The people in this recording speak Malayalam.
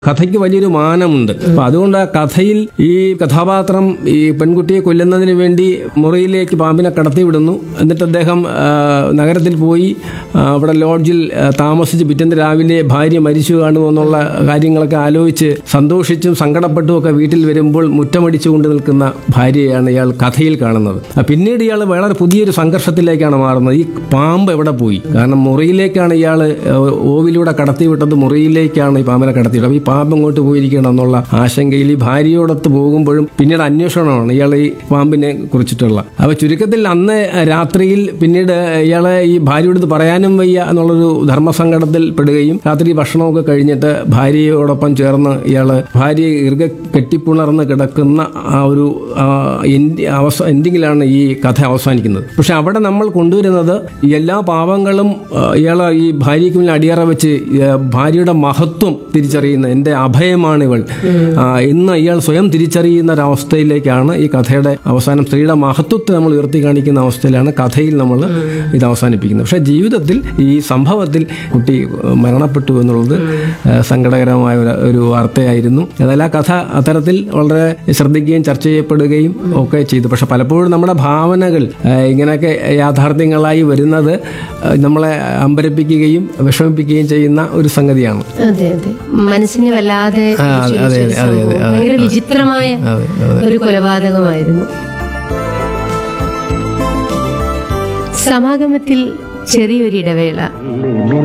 കഥയ്ക്ക് വലിയൊരു മാനമുണ്ട് അപ്പൊ അതുകൊണ്ട് ആ കഥയിൽ ഈ കഥാപാത്രം ഈ പെൺകുട്ടിയെ കൊല്ലുന്നതിന് വേണ്ടി മുറിയിലേക്ക് പാമ്പിനെ കടത്തിവിടുന്നു എന്നിട്ട് അദ്ദേഹം ആ, നഗരത്തിൽ പോയി ആ, അവിടെ ലോഡ്ജിൽ ആ, താമസിച്ച് പിറ്റേന്ന് രാവിലെ ഭാര്യ മരിച്ചു കാണുമെന്നുള്ള കാര്യങ്ങളൊക്കെ ആലോചിച്ച് സന്തോഷിച്ചും സങ്കടപ്പെട്ടും ഒക്കെ വീട്ടിൽ വരുമ്പോൾ മുറ്റമടിച്ചുകൊണ്ട് നിൽക്കുന്ന ഭാര്യയാണ് ഇയാൾ കഥയിൽ കാണുന്നത് ആ, പിന്നീട് ഇയാൾ വളരെ പുതിയൊരു സംഘർഷത്തിലേക്കാണ് മാറുന്നത് ഈ പാമ്പ് എവിടെ പോയി കാരണം മുറിയിലേക്കാണ് ഇയാൾ ഓവിലൂടെ കടത്തിവിട്ടത് മുറിയിലേക്കാണ് ഈ പാമ്പിനെ കടത്തിവിട്ടത് അപ്പോൾ ഈ പാമ്പ് ഇങ്ങോട്ട് പോയിരിക്കണം എന്നുള്ള ആശങ്കയിൽ ഈ ഭാര്യയോടൊത്ത് പോകുമ്പോഴും പിന്നീട് അന്വേഷണമാണ് ഇയാൾ ഈ പാമ്പിനെ കുറിച്ചിട്ടുള്ള അപ്പോൾ ചുരുക്കത്തിൽ അന്ന് രാത്രിയിൽ പിന്നീട് ഇയാളെ ഈ ഭാര്യയോട് ഇത് പറയാനും വയ്യ എന്നുള്ളൊരു ധർമ്മസങ്കടത്തിൽ പെടുകയും രാത്രി ഭക്ഷണമൊക്കെ കഴിഞ്ഞിട്ട് ഭാര്യയോടൊപ്പം ചേർന്ന് ഇയാൾ ഭാര്യയെ ഇറുകെ കെട്ടിപ്പുണർന്ന് കിടക്കുന്ന ആ ഒരു ആ, എൻഡി- അവസ എൻഡിങ്ങിലാണ് ഈ കഥ അവസാനിക്കുന്നത് പക്ഷെ അവിടെ നമ്മൾ കൊണ്ടുവരുന്നത് ഈ എല്ലാ പാവങ്ങളും ആ, ഇയാളെ ഈ ഭാര്യയ്ക്ക് മുന്നിൽ അടിയറ വെച്ച് ആ, ഭാര്യയുടെ മഹത്വം തിരിച്ചറിയുന്ന എൻ്റെ അഭയമാണ് ഇവൾ ആ, എന്ന് ഇയാൾ സ്വയം തിരിച്ചറിയുന്ന ഒരവസ്ഥയിലേക്കാണ് ഈ കഥയുടെ അവസാനം സ്ത്രീയുടെ മഹത്വത്തെ നമ്മൾ ഉയർത്തി കാണിക്കുന്ന അവസ്ഥയിലാണ് കഥയിൽ നമ്മൾ ഇത് അവസാനിപ്പിക്കുന്നത് പക്ഷേ ജീവിതത്തിൽ ഈ സംഭവത്തിൽ കുട്ടി ആ, മരണപ്പെട്ടു എന്നുള്ളത് ആ, സങ്കടകരമായ ഒരു- ഒരു വാർത്തയായിരുന്നു ഏതായാലും ആ കഥ അത്തരത്തിൽ വളരെ ശ്രദ്ധിക്കുകയും ചർച്ച ചെയ്യപ്പെടുകയും ഒക്കെ ചെയ്തു പക്ഷെ പലപ്പോഴും നമ്മുടെ ഭാവനകൾ ആ, ഇങ്ങനെയൊക്കെ യാഥാർത്ഥ്യങ്ങളായി വരുന്നത് ആ, നമ്മളെ അമ്പരപ്പിക്കുകയും വിഷമിപ്പിക്കുകയും ചെയ്യുന്ന ഒരു സംഗതിയാണ് അതെ അതെ മനസ്സിനെ വല്ലാതെ ആ, അതെ, അതെ, ചുളിച്ചൊരു അതെ, അതെ, സംഭവം. അതെ. ഭയങ്കര വിചിത്രമായ അതെ, അതെ. ഒരു കൊലപാതകമായിരുന്നു സമാഗമത്തിൽ ചെറിയൊരിടവേള